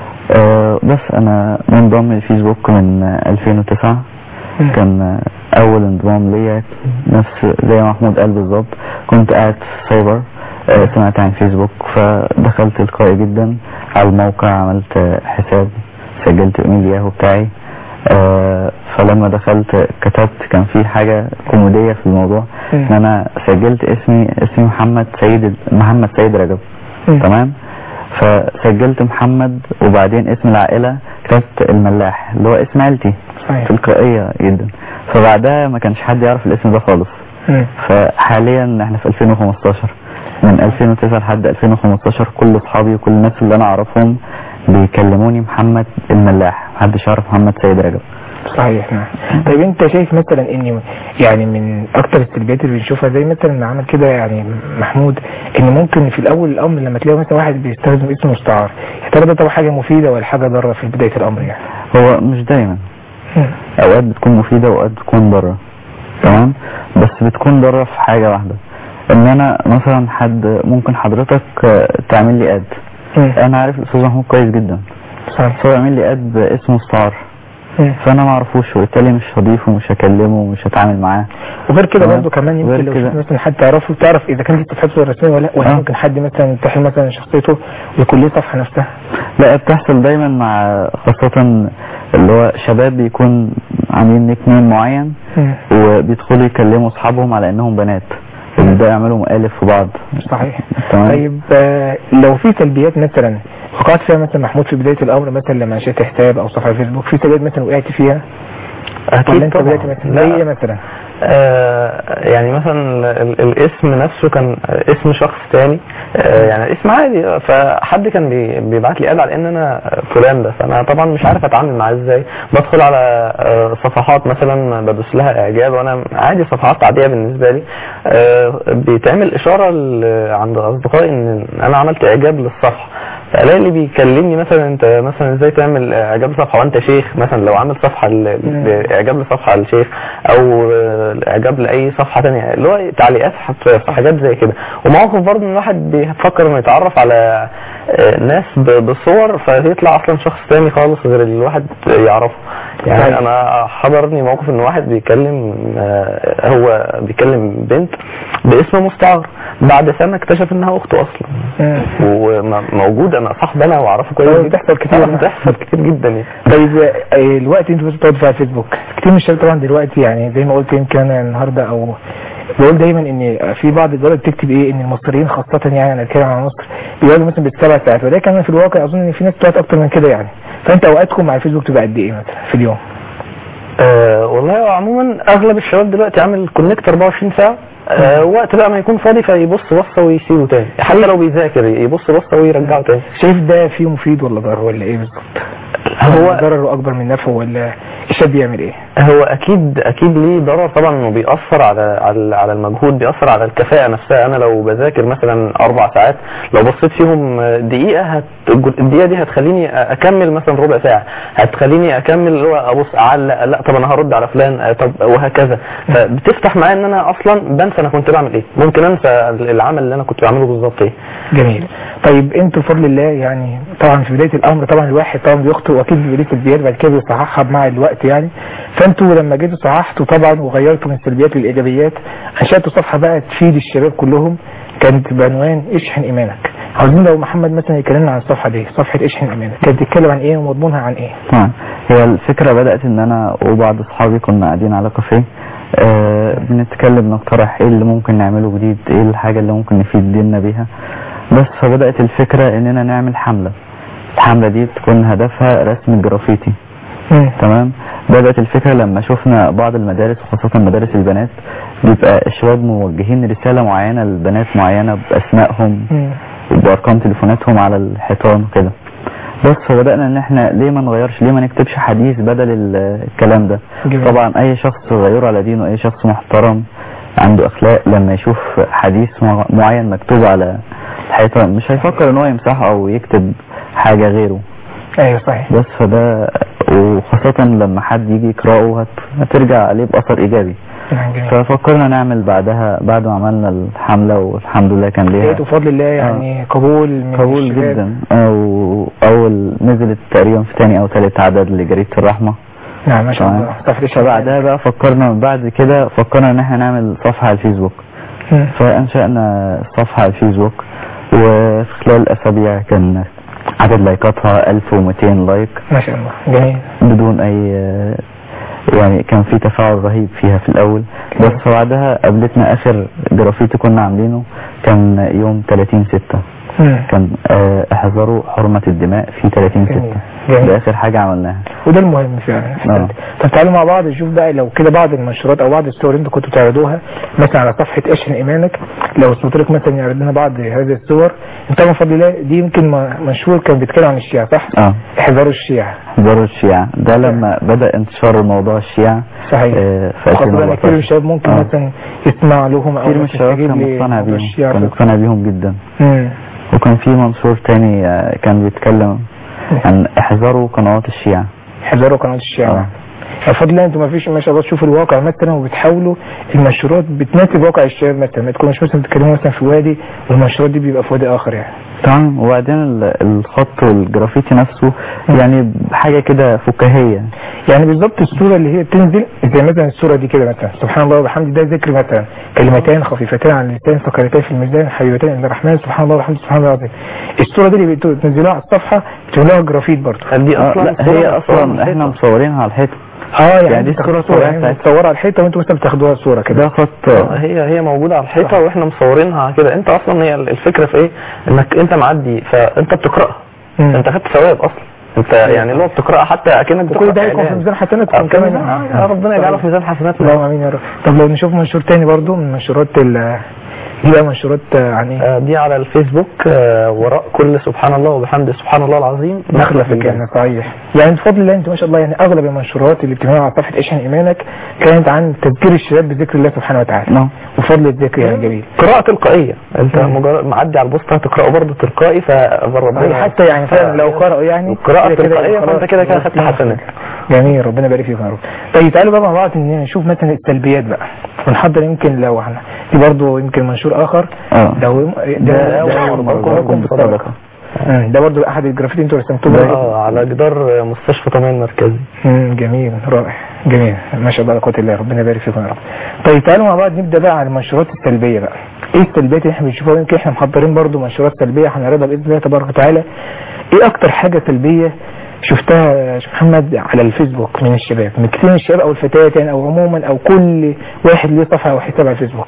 آه بس أنا منضم للفيسبوك من آه، 2009 مم. كان آه، أول انضمام ليا نفس زي ما محمود قال بالظبط كنت قاعد في سايبر آه، سمعت عن فيسبوك فدخلت تلقائي جدا على الموقع عملت آه، حساب سجلت ايميل ياهو بتاعي آه، فلما دخلت كتبت كان في حاجة كوميدية في الموضوع مم. ان انا سجلت اسمي اسمي محمد سيد محمد سيد رجب مم. تمام فسجلت محمد وبعدين اسم العائلة كتبت الملاح اللي هو اسم عيلتي صحيح تلقائية جدا فبعدها ما كانش حد يعرف الاسم ده خالص مم. فحاليا احنا في 2015 من 2009 لحد 2015 كل اصحابي وكل الناس اللي انا اعرفهم بيكلموني محمد الملاح محدش يعرف محمد سيد رجب صحيح نعم طيب انت شايف مثلا ان يعني من اكتر السلبيات اللي بنشوفها زي مثلا ما عمل كده يعني محمود ان ممكن في الاول الامر لما تلاقي مثلا واحد بيستخدم اسم مستعار يا ترى ده طبعا حاجه مفيده ولا حاجه ضاره في بدايه الامر يعني هو مش دايما مم. اوقات بتكون مفيدة واوقات بتكون ضارة تمام بس بتكون ضارة في حاجة واحدة ان انا مثلا حد ممكن حضرتك آه، تعمل لي اد مم. انا عارف الاستاذ محمود كويس جدا صحيح فهو يعمل لي اد باسم مستعار مم. فانا ما اعرفوش وبالتالي مش هضيفه ومش هكلمه ومش هتعامل معاه وغير كده تمام. برضه كمان يمكن غير لو كده. شفت مثلا حد تعرفه تعرف اذا كان دي صفحته الرسميه ولا لا ولا آه. ممكن حد مثلا ينتحل مثلا شخصيته ويكون ليه صفحه نفسها لا بتحصل دايما مع خاصة اللي هو شباب بيكون عاملين نيك نيم معين مم. وبيدخلوا يكلموا اصحابهم على انهم بنات وبيبدأوا يعملوا مقالب في بعض صحيح تمام. طيب آه، لو في سلبيات مثلا وقعت فيها مثلا محمود في بدايه الامر مثلا لما نشأت حساب او صفحه فيسبوك في سلبيات مثلا وقعت فيها ولا انت بداية مثلا لا. زي ايه مثلا آه، يعني مثلا ال- الاسم نفسه كان اسم شخص تاني آه، يعني اسم عادي فحد كان بي- بيبعت لي قال على ان انا فلان ده فانا طبعا مش عارف اتعامل معاه ازاي بدخل على آه، صفحات مثلا بدوس لها اعجاب وانا عادي صفحات عاديه بالنسبه لي آه، بيتعمل اشاره ل- عند اصدقائي ان انا عملت اعجاب للصفحه فالاقي اللي بيكلمني مثلا انت مثلا ازاي تعمل اعجاب لصفحه وانت شيخ مثلا لو عامل صفحه ل- مم. اعجاب لصفحه لشيخ او آه، اعجاب لاي صفحه تانية اللي هو تعليقات في في حاجات زي كده ومواقف برضه ان الواحد بيفكر انه يتعرف على آه، ناس ب- بصور فيطلع اصلا شخص تاني خالص غير اللي الواحد يعرفه صحيح. يعني انا حضرني موقف ان واحد بيكلم آه، هو بيكلم بنت باسم مستعار بعد سنه اكتشف انها اخته اصلا مم. وموجود انا صاحب انا واعرفه كويس أيوة، جدا. بتحصل كتير. آه، بتحصل كتير جدا يعني طيب آه، الوقت انت بس بتقعد فيه على الفيسبوك كتير من الشباب طبعا دلوقتي يعني زي ما قلت يمكن انا النهارده او بقول دايما ان في بعض الدول بتكتب ايه ان المصريين خاصه يعني انا بتكلم عن مصر بيقعدوا مثلا بالسبع ساعات ولكن انا في الواقع اظن ان في ناس بتقعد اكتر من كده يعني فانت اوقاتكم مع الفيسبوك تبقى قد ايه مثلا في اليوم؟ أه والله هو عموما اغلب الشباب دلوقتي عامل كونكت 24 ساعه أه وقت بقى ما يكون فاضي فيبص بصه ويسيبه تاني حتى لو بيذاكر يبص بصه ويرجعه تاني شايف ده فيه مفيد ولا ضار ولا ايه بالظبط؟ هو ضرره اكبر من نفعه ولا الشاب بيعمل ايه؟ هو اكيد اكيد ليه ضرر طبعا انه بيأثر على على على المجهود بيأثر على الكفاءة نفسها انا لو بذاكر مثلا اربع ساعات لو بصيت فيهم دقيقة هت الدقيقة دي هتخليني اكمل مثلا ربع ساعة هتخليني اكمل اللي هو ابص اعلق لا طب انا هرد على فلان آه، طب وهكذا فبتفتح معايا ان انا اصلا بنسى انا كنت بعمل ايه ممكن انسى العمل اللي انا كنت بعمله بالظبط ايه جميل طيب انتوا بفضل الله يعني طبعا في بدايه الامر طبعا الواحد طبعا بيخطئ واكيد بيبقى ليه سلبيات بعد كده بيصححها مع الوقت يعني فانتوا لما جيتوا صححتوا طبعا وغيرتوا من السلبيات للايجابيات انشاتوا صفحه بقى تفيد الشباب كلهم كانت بعنوان اشحن ايمانك عاوزين لو محمد مثلا يكلمنا عن الصفحه دي صفحه اشحن ايمانك كانت بتتكلم عن ايه ومضمونها عن ايه؟ تمام هي الفكرة بدأت ان انا وبعض اصحابي كنا قاعدين على كافيه آه بنتكلم نقترح ايه اللي ممكن نعمله جديد ايه الحاجة اللي ممكن نفيد ديننا بيها بس فبدأت الفكرة اننا نعمل حملة الحملة دي تكون هدفها رسم الجرافيتي مم. تمام بدأت الفكرة لما شفنا بعض المدارس وخاصة مدارس البنات بيبقى الشباب موجهين رسالة معينة لبنات معينة بأسمائهم مم. وبأرقام تليفوناتهم على الحيطان وكده بس فبدأنا ان احنا ليه ما نغيرش ليه ما نكتبش حديث بدل ال- الكلام ده جميل. طبعا اي شخص غيره على دينه اي شخص محترم عنده اخلاق لما يشوف حديث مع- معين مكتوب على الحيطان مش هيفكر ان هو يمسحه او يكتب حاجة غيره ايوه صحيح بس فده وخاصة لما حد يجي يقرأه هت- هترجع عليه بأثر إيجابي نعم، جميل ففكرنا نعمل بعدها بعد ما عملنا الحملة والحمد لله كان ليها لقيتوا بفضل الله يعني قبول من قبول الشباب. جدا أو أول نزلت تقريبا في تاني أو تالت عدد لجريدة الرحمة نعم ما شاء تمام. الله صفحه اشحن فبعدها بقى فكرنا بعد كده فكرنا إن احنا نعمل صفحة على الفيسبوك مم. فأنشأنا صفحة على الفيسبوك وفي خلال أسابيع كان عدد لايكاتها 1200 لايك ما شاء الله جميل بدون اي يعني كان في تفاعل رهيب فيها في الاول بس بعدها قابلتنا اخر جرافيتي كنا عاملينه كان يوم 30 6 مم. كان آه، احذروا حرمة الدماء في 30 6 جميل. جميل. ده اخر حاجة عملناها وده المهم فعلا نعم. طب تعالوا مع بعض نشوف بقى لو كده بعض المنشورات او بعض الصور اللي انتوا كنتوا تعرضوها مثلا على صفحه اشحن ايمانك لو السلطريق مثلا يعرض لنا بعض هذه الصور انت من فضل الله دي يمكن م- منشور كان بيتكلم عن الشيعة صح؟ اه احذروا الشيعة احذروا الشيعة ده لما بدأ انتشار موضوع الشيعة صحيح آه، في وخاصة ان كتير من 2014 الشباب ممكن آه. مثلا يسمع لهم او كتير من مثلا الشباب يستجيب كان مقتنع لموضوع بيهم الشيعة. كان مقتنع بيهم جدا مم. وكان في منشور تاني آه، كان بيتكلم عن احذروا قنوات الشيعة احذروا قناة الشيعة آه. بفضل الله انتوا ما فيش ما شاء الله تشوفوا الواقع مثلا وبتحاولوا المنشورات بتناسب واقع الشباب مثلا ما تكونوش مثلا بتتكلموا مثلا في وادي والمنشورات دي بيبقى في وادي اخر يعني تمام وبعدين ال- الخط والجرافيتي نفسه يعني حاجة كده فكاهية يعني بالظبط الصورة اللي هي بتنزل زي مثلا الصورة دي كده مثلا سبحان الله وبحمده ده ذكر مثلا كلمتان خفيفتان على اللسان ثقيلتان في الميزان حبيبتان عند الرحمن سبحان الله وبحمده سبحان الله العظيم الصورة دي اللي بتو- بتنزلوها على الصفحة بتعملوها جرافيت برضه دي آه اصلا لا هي اصلا احنا مصورينها على الحيطة اه يعني, يعني دي دي صورة الصورة صورة يعني بتاعتها. متصورة على الحيطة وانتوا مثلا بتاخدوها صورة ده كده خط هي هي موجوده على الحيطه واحنا مصورينها كده انت اصلا هي الفكره في ايه انك انت معدي فانت بتقراها مم. انت خدت ثواب اصلا انت يعني لو بتقراها حتى اكنك وكل ده بتقرأ يكون في إعلان. ميزان حسناتكم آه، كمان كمان آه، ربنا يجعله في ميزان حسناتنا اللهم امين يا رب طب لو نشوف منشور تاني برضو من منشورات ال دي بقى منشورات آه، عن ايه؟ آه، دي على الفيسبوك آه، وراء كل سبحان الله وبحمده سبحان الله العظيم نخلة في الجنة صحيح يعني بفضل الله انت ما شاء الله يعني اغلب المنشورات اللي بتعملها على صفحه اشحن ايمانك كانت عن تذكير الشباب بذكر الله سبحانه وتعالى نعم وفضل الذكر يعني جميل قراءة تلقائية انت مم. مجرد معدي على البوست هتقرأه برضه تلقائي فربنا حتى يعني فعلا لو قرأوا يعني قراءة كده كده تلقائية خلاص. فانت كده كده خدت حسنات جميل ربنا يبارك فيكم يا رب طيب تعالوا بقى مع بعض ان نشوف مثلا السلبيات بقى ونحضر يمكن لو احنا دي برضو يمكن منشور اخر اه ده ده ده ده بالصدقة مم، ده برضو احد الجرافيتي انتوا رسمتوه برضو. اه على جدار مستشفى طمين مركزي مم، جميل رائع جميل ما شاء الله لا قوه الا بالله ربنا يبارك فيكم يا رب طيب تعالوا مع بعض نبدا بقى على المنشورات السلبيه بقى ايه السلبيات اللي احنا بنشوفها يمكن احنا محضرين برضو منشورات سلبيه هنعرضها باذن الله تبارك وتعالى ايه اكتر حاجه سلبيه شفتها يا شيخ محمد على الفيسبوك من الشباب من كتير من الشباب او الفتيات يعني او عموما او كل واحد ليه صفحه او حساب على الفيسبوك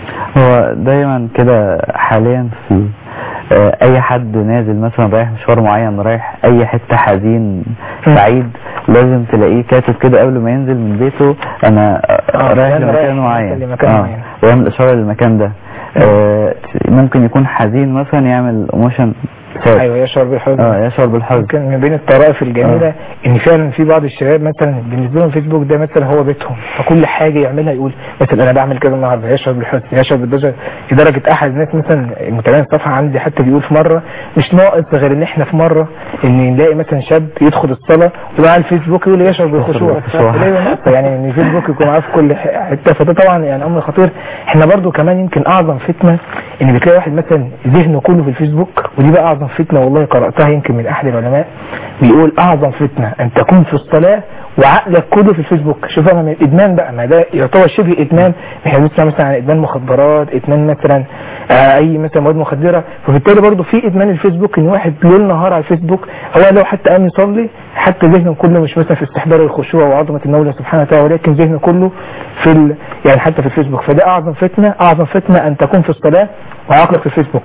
هو دايما كده حاليا في آه، اي حد نازل مثلا رايح مشوار معين رايح اي حتة حزين سعيد لازم تلاقيه كاتب كده قبل ما ينزل من بيته انا آه، آه، رايح أنا رايح لمكان معين لمكان آه، معين. ويعمل اشارة للمكان ده آه، ممكن يكون حزين مثلا يعمل موشن ساد ايوه يشعر بالحزن اه يشعر بالحزن يمكن من بين الطرائف الجميلة ان فعلا في بعض الشباب مثلا بالنسبة لهم فيسبوك ده مثلا هو بيتهم فكل حاجة يعملها يقول مثلا انا بعمل كذا النهارده يشعر بالحزن يشعر بالضجر لدرجة احد الناس مثلا متابعين الصفحة عندي حتى بيقول في مرة مش ناقص غير ان احنا في مرة ان نلاقي مثلا شاب يدخل الصلاة ويبقى على الفيسبوك يقول يشعر بالخشوع بالخشوع. فلاقي نقطة يعني ان الفيسبوك يكون معاه في كل حتة فده طبعا يعني امر خطير احنا برضو كمان يمكن اعظم فتنة ان بتلاقي واحد مثلا ذهنه كله في الفيسبوك ودي بقى اعظم فتنة والله قرأتها يمكن من احد العلماء بيقول اعظم فتنة ان تكون في الصلاة وعقلك كله في الفيسبوك شوف انا من الادمان بقى ما ده يعتبر شبه ادمان احنا بنسمع مثلا عن ادمان مخدرات ادمان مثلا آه اي مثلا مواد مخدره فبالتالي برضه في ادمان الفيسبوك ان واحد ليل نهار على الفيسبوك هو لو حتى قام يصلي حتى ذهنه كله مش مثلا في استحضار الخشوع وعظمه المولى سبحانه وتعالى ولكن ذهنه كله في ال... يعني حتى في الفيسبوك فده اعظم فتنه اعظم فتنه ان تكون في الصلاه وعقلك في الفيسبوك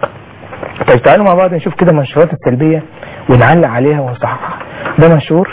طيب تعالوا مع بعض نشوف كده المنشورات السلبيه ونعلق عليها ونصححها ده منشور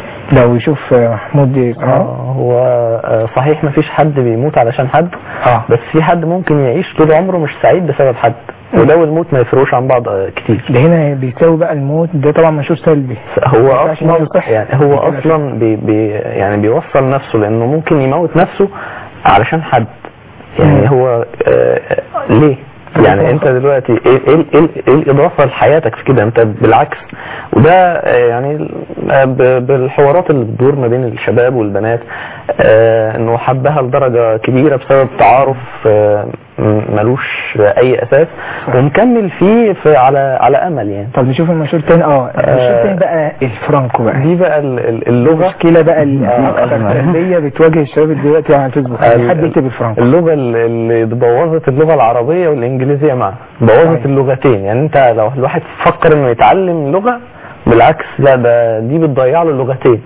لو يشوف آه، محمود يقرأه. آه، هو آه، صحيح ما فيش حد بيموت علشان حد اه بس في حد ممكن يعيش طول عمره مش سعيد بسبب حد ولو الموت ما يفرقوش عن بعض آه، كتير ده هنا بيساوي بقى الموت ده طبعا منشور سلبي هو عشان هو اصلا صحي. يعني هو اصلا بي بي يعني بيوصل نفسه لانه ممكن يموت نفسه علشان حد يعني مم. هو آه ليه يعني انت دلوقتي ايه ايه ايه, إيه الاضافه لحياتك في كده انت بالعكس وده آه، يعني آه، ب- بالحوارات اللي بتدور ما بين الشباب والبنات آه، انه حبها لدرجه كبيره بسبب تعارف آه، م- ملوش اي اساس ومكمل فيه في على على امل يعني طب نشوف المنشور تاني اه المنشور تاني بقى الفرانكو بقى دي بقى ال- ال- اللغه المشكلة بقى اللي آه، اكثر أزمة. سلبية بتواجه الشباب دلوقتي على الفيسبوك يعني حد يكتب الفرانكو اللغة اللي اللي بوظت اللغة العربية والإنجليزية معا بوظت صحيح. اللغتين يعني أنت لو الواحد فكر إنه يتعلم لغة بالعكس لا ده دي بتضيع له اللغتين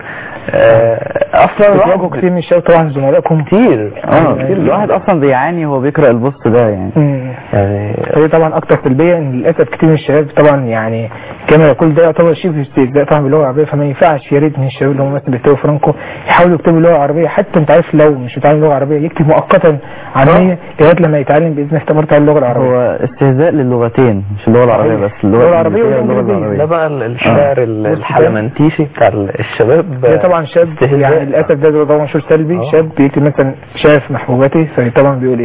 آه، أصلا بتواجهوا الواحد كتير من الشباب طبعا زملائكم كتير اه كتير الواحد اصلا بيعاني وهو بيقرأ البوست ده يعني مم. يعني هي طبعا اكتر سلبيه ان للاسف كتير من الشباب طبعا يعني كما يقول ده يعتبر شبه استهزاء طبعا باللغه العربيه فما ينفعش يا ريت من الشباب اللي هم مثلا بيكتبوا فرانكو يحاولوا يكتبوا اللغه العربيه حتى انت عارف لو مش متعلم لغه عربيه يكتب مؤقتا عربيه لغايه لما يتعلم باذن الله تمرت على اللغه العربيه هو استهزاء للغتين مش اللغة العربية صحيح. بس اللغة العربية الإنجليزية واللغة والإنجليزية. ده العربية بقى ال- الشعر ال- الحلمنتيشي بتاع ال- الشباب ده طبعا شاب استهزاء. يعني للاسف ده طبعا منشور سلبي آه. شاب بيكتب مثلا شاف محبوبتي فطبعا بيقول ايه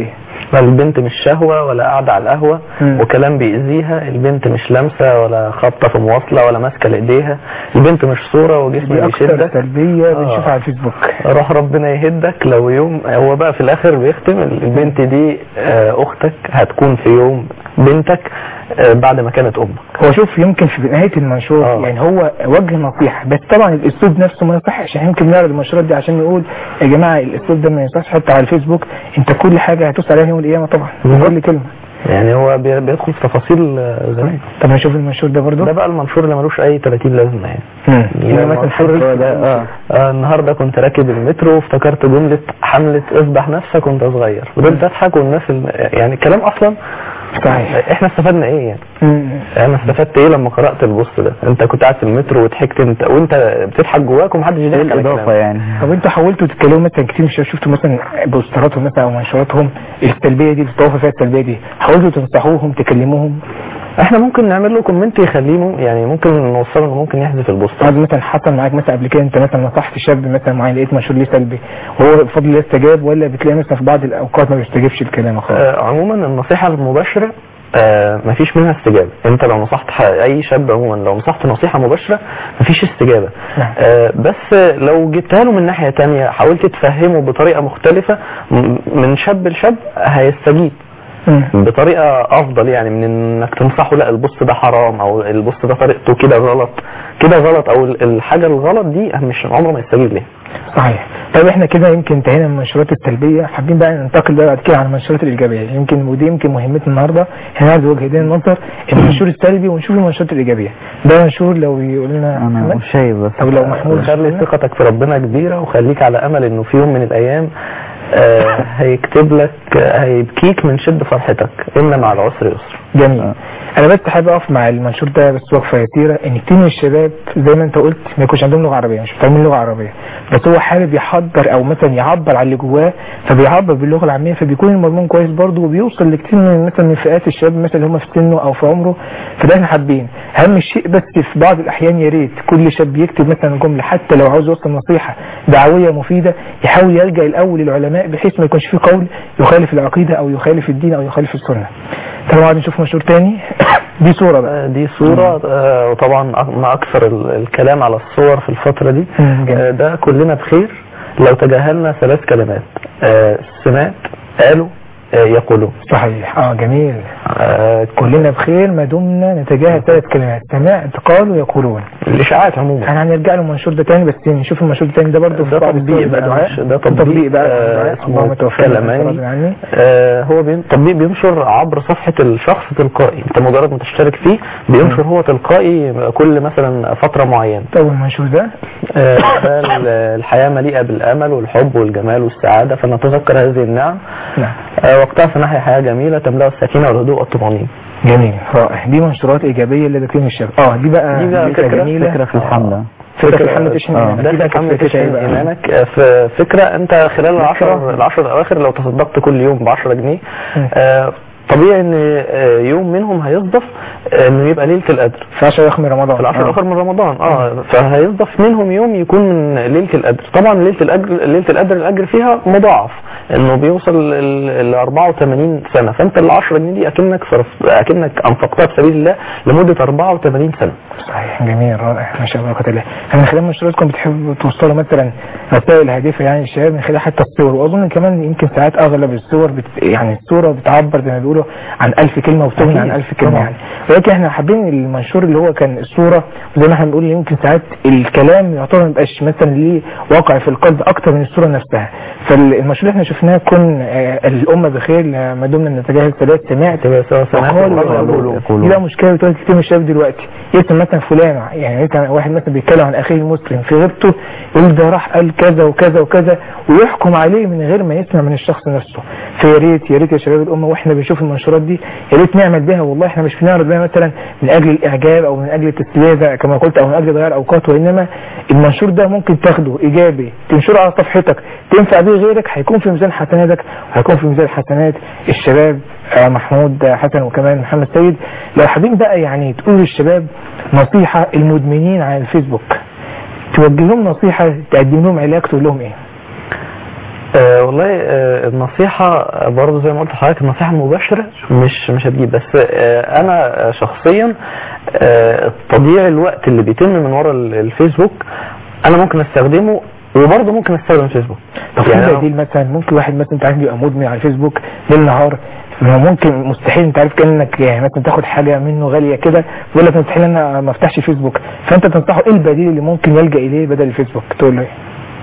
لا البنت مش شهوة ولا قاعدة على القهوة مم. وكلام بيأذيها البنت مش لامسة ولا خابطة في مواصلة ولا ماسكة لإيديها البنت مش صورة وجسم دي اكتر بيشدك سلبيه آه. بنشوفها على الفيسبوك روح ربنا يهدك لو يوم هو بقى في الاخر بيختم البنت دي آه، اختك هتكون في يوم بنتك آه، بعد ما كانت امك هو شوف يمكن في نهايه المنشور آه. يعني هو وجه نصيحه بس طبعا الاسلوب نفسه ما يصحش احنا يمكن نعرض المنشورات دي عشان نقول يا جماعه الاسلوب ده ما يصحش حتى على الفيسبوك انت كل حاجه هتوصل عليها يوم القيامه طبعا كل كلمه يعني هو بي- بيدخل في تفاصيل آه، زمان طب نشوف المنشور ده برضه ده بقى المنشور اللي ملوش اي 30 لازمه يعني مم. يعني يعني مثلا المنشور حاجه ده اه آه، النهارده كنت راكب المترو وافتكرت جمله حمله اذبح نفسك وانت صغير فضلت اضحك والناس الم... يعني الكلام اصلا صحيح احنا استفدنا ايه يعني مم. انا استفدت ايه لما قرات البوست ده انت كنت قاعد في المترو وضحكت انت وانت بتضحك جواك ومحدش ايه يضحك على الاضافه كلامك. يعني طب انتوا حاولتوا تتكلموا مثلا كتير مش شفتوا مثلا بوستراتهم مثلا او منشوراتهم السلبيه دي بتتوافق فيها السلبيه دي حاولتوا تنصحوهم تكلموهم احنا ممكن نعمل له كومنت يخليه مم- يعني ممكن نوصله انه ممكن يحذف البوست بعد مثلا حصل معاك مثلا قبل كده انت مثلا نصحت شاب مثلا معين لقيت منشور ليه سلبي وهو بفضل الله استجاب ولا بتلاقي مثلا في بعض الاوقات ما بيستجيبش الكلام خالص آه عموما النصيحه المباشره آه مفيش منها استجابه انت لو نصحت ح- اي شاب عموما لو نصحت نصيحه مباشره مفيش استجابه نعم. آه بس لو جبتها له من ناحيه تانية حاولت تفهمه بطريقه مختلفه م- من شاب لشاب هيستجيب مم. بطريقه افضل يعني من انك تنصحه لا البوست ده حرام او البوست ده طريقته كده غلط كده غلط او ال- الحاجه الغلط دي مش عمره ما يستجيب ليها صحيح طيب احنا كده يمكن انتهينا من المنشورات السلبيه حابين بقى ننتقل بقى بعد كده على المنشورات الايجابيه يمكن ودي يمكن مهمتنا النهارده احنا نعرض وجهتين النظر المنشور السلبي ونشوف المنشورات الايجابيه ده منشور لو يقول لنا انا محمد مش شايف بس او لو محمود خلي ثقتك في ربنا كبيرة وخليك على أمل إنه في يوم من الأيام آه، هيكتب لك آه، هيبكيك من شدة فرحتك إن مع العسر يسر جميل آه. انا بس حابب اقف مع المنشور ده بس وقفه يسيره ان كتير من الشباب زي ما انت قلت ما يكونش عندهم لغه عربيه مش فاهمين لغه عربيه بس هو حابب يحضر او مثلا يعبر عن اللي جواه فبيعبر باللغه العاميه فبيكون المضمون كويس برضه وبيوصل لكتير من مثلا من فئات الشباب مثلا اللي هم في سنه او في عمره فده احنا حابين اهم شيء بس في بعض الاحيان يا ريت كل شاب يكتب مثلا جمله حتى لو عاوز يوصل نصيحه دعويه مفيده يحاول يلجا الاول للعلماء بحيث ما يكونش فيه قول يخالف العقيده او يخالف الدين او يخالف السنه طبعا نشوف منشور تاني دي صوره بقى آه، دي صورة آه، وطبعا أك- ما أكثر ال- الكلام على الصور في الفترة دي مم، جميل. آه، ده كلنا بخير لو تجاهلنا ثلاث كلمات آه، سمعت قالوا آه، يقولون صحيح اه جميل آه، كلنا بخير ما دمنا نتجاهل ثلاث كلمات سمعت قالوا يقولون الإشاعات عموما احنا هنرجع له المنشور ده تاني بس نشوف المنشور التاني ده برضه ده في بعض تطبيق الصور بقى دعاء مش- ده تطبيق بقى آه، دعاء. اسمه اللهم توفنا كلماني. وانت راض عني آه، هو بين تطبيق بينشر عبر صفحة الشخص تلقائي انت مجرد ما تشترك فيه بينشر هو تلقائي كل مثلا فترة معينة طب المنشور ده آه، ده ال- الحياة مليئة بالأمل والحب والجمال والسعادة فنتذكر هذه النعم نعم آه، وقتها سنحيا حياة جميلة تملأ السكينة والهدوء والطمأنينة جميل رائع دي منشورات ايجابيه اللي بتكون الشباب اه دي بقى دي بقى فكره فكرة- جميله فكرة في الحملة فكره الحمله تشحن آه. إيمانك. ده دي بقى كانت كانت حملة فكرة إيه تشحن بقى؟ إيمانك آه، في فكرة أنت خلال العشر العشر الأواخر لو تصدقت كل يوم ب 10 جنيه مم. آه، طبيعي ان آه، يوم منهم هيصدف آه، انه يبقى ليله القدر في 10 يخمي رمضان في العشر آه. الاخر من رمضان اه فهيصدف منهم يوم يكون من ليله القدر طبعا ليله القدر ليله القدر الاجر فيها مضاعف انه بيوصل ل 84 سنه فانت ال 10 جنيه دي اكنك صرف اكنك انفقتها في سبيل الله لمده 84 سنه صحيح جميل رائع ما شاء الله قدر الله انا من خلال منشوراتكم بتحبوا توصلوا مثلا رسائل هادفه يعني للشباب من خلال حتى الصور واظن كمان يمكن ساعات اغلب الصور بت يعني الصوره بتعبر زي ما بيقولوا عن ألف كلمه وبتغني أكيد. عن ألف كلمه طبعا. يعني ولكن احنا حابين المنشور اللي هو كان الصوره زي ما احنا بنقول يمكن ساعات الكلام يعتبر ما يبقاش مثلا ليه واقع في القلب اكتر من الصوره نفسها فالمنشور اللي احنا شفناه كن آه، الامه بخير ما دمنا نتجاهل ثلاث سمعت سواء سمعت وقالوا وقالوا يقولون يقولون. دي بقى مشكله بتواجه كتير من الشباب دلوقتي يسمع مثلا فلان يعني مثلا واحد مثلا بيتكلم عن اخيه المسلم في غيبته يقول ده راح قال كذا وكذا وكذا ويحكم عليه من غير ما يسمع من الشخص نفسه فيا ريت يا ريت يا شباب الامه واحنا بنشوف المنشورات دي يا ريت نعمل بها والله احنا مش بنعرض بها مثلا من اجل الاعجاب او من اجل التسليه زي كما قلت او من اجل ضياع الاوقات وانما المنشور ده ممكن تاخده ايجابي تنشره على صفحتك تنفع بيه غيرك هيكون في ميزان حسناتك وهيكون في ميزان حسنات الشباب آه، محمود حسن وكمان محمد سيد لو حابين بقى يعني تقول للشباب نصيحة المدمنين على الفيسبوك توجه لهم نصيحة تقدم لهم علاج تقول لهم ايه آه والله آه النصيحة برضه زي ما قلت لحضرتك النصيحة المباشرة مش مش هتجيب بس آه أنا شخصيا آه تضييع الوقت اللي بيتم من ورا ال- الفيسبوك أنا ممكن أستخدمه وبرضه ممكن أستخدم فيسبوك طب في يعني أنا- بديل مثلا ممكن واحد مثلا انت عارف بيبقى مدمن على الفيسبوك ليل نهار ما هو ممكن مستحيل انت عارف كانك يعني مثلا تاخد حاجه منه غاليه كده يقول لك مستحيل انا ما افتحش فيسبوك فانت تنصحه ايه البديل اللي ممكن يلجا اليه بدل الفيسبوك تقول له ايه؟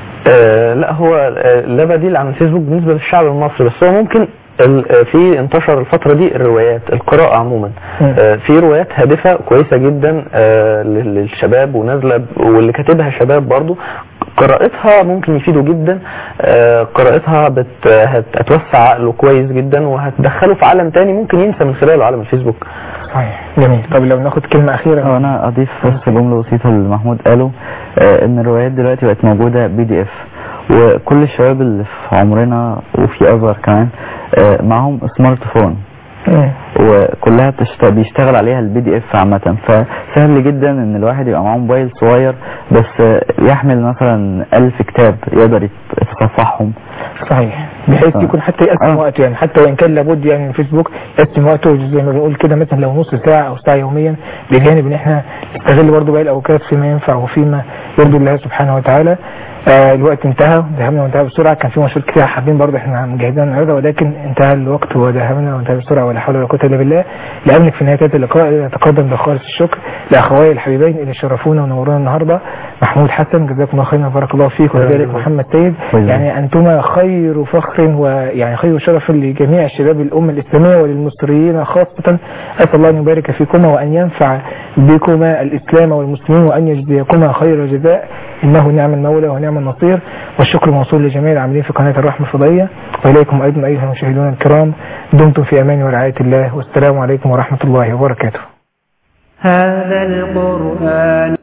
آه لا هو آه لا بديل عن الفيسبوك بالنسبة للشعب المصري بس هو ممكن ال- آه، في انتشر الفترة دي الروايات القراءة عموما مم. آه، في روايات هادفة كويسة جدا آه، لل- للشباب ونازلة ب- واللي كاتبها شباب برضو قراءتها ممكن يفيده جدا آه، قراءتها بت- هت- هتوسع عقله كويس جدا وهتدخله في عالم تاني ممكن ينسى من خلاله عالم الفيسبوك صحيح جميل طب لو ناخد كلمه اه اخيره انا اضيف بس جمله بسيطه اللي محمود قاله آه، ان الروايات دلوقتي بقت موجوده بي دي اف وكل الشباب اللي في عمرنا وفي اصغر كمان آه، معاهم سمارت فون مم. وكلها بتشت- بيشتغل عليها البي دي اف عامة فسهل جدا ان الواحد يبقى معاه موبايل صغير بس آه، يحمل مثلا ألف كتاب يقدر يت- يتصفحهم صحيح بحيث آه. يكون حتى يقسم آه. وقته يعني حتى وان كان لابد يعني الفيسبوك يقسم وقته زي ما بنقول كده مثلا لو نص ساعه او ساعه يوميا بجانب ان احنا نستغل برضه باقي الاوقات فيما ينفع وفيما يرضي الله سبحانه وتعالى آه الوقت انتهى ذهبنا وانتهى بسرعه كان في مشروع كتير حابين برضه احنا مجهزين النهارده ولكن انتهى الوقت وذهبنا وانتهى بسرعه ولا حول ولا قوه الا بالله لاملك في نهايه هذا اللقاء اتقدم بخالص الشكر لاخوي الحبيبين اللي شرفونا ونورونا النهارده محمود حسن جزاكم الله خيرا وبارك الله فيك وكذلك محمد سيد يعني أنتما خير فخر ويعني خير شرف لجميع شباب الأمة الإسلامية وللمصريين خاصة أسأل الله أن يبارك فيكما وأن ينفع بكما الإسلام والمسلمين وأن يجزيكما خير الجزاء إنه نعم المولى ونعم النصير والشكر موصول لجميع العاملين في قناة الرحمة الفضائية وإليكم أيضا أيها المشاهدون الكرام دمتم في أمان ورعاية الله والسلام عليكم ورحمة الله وبركاته هذا القرآن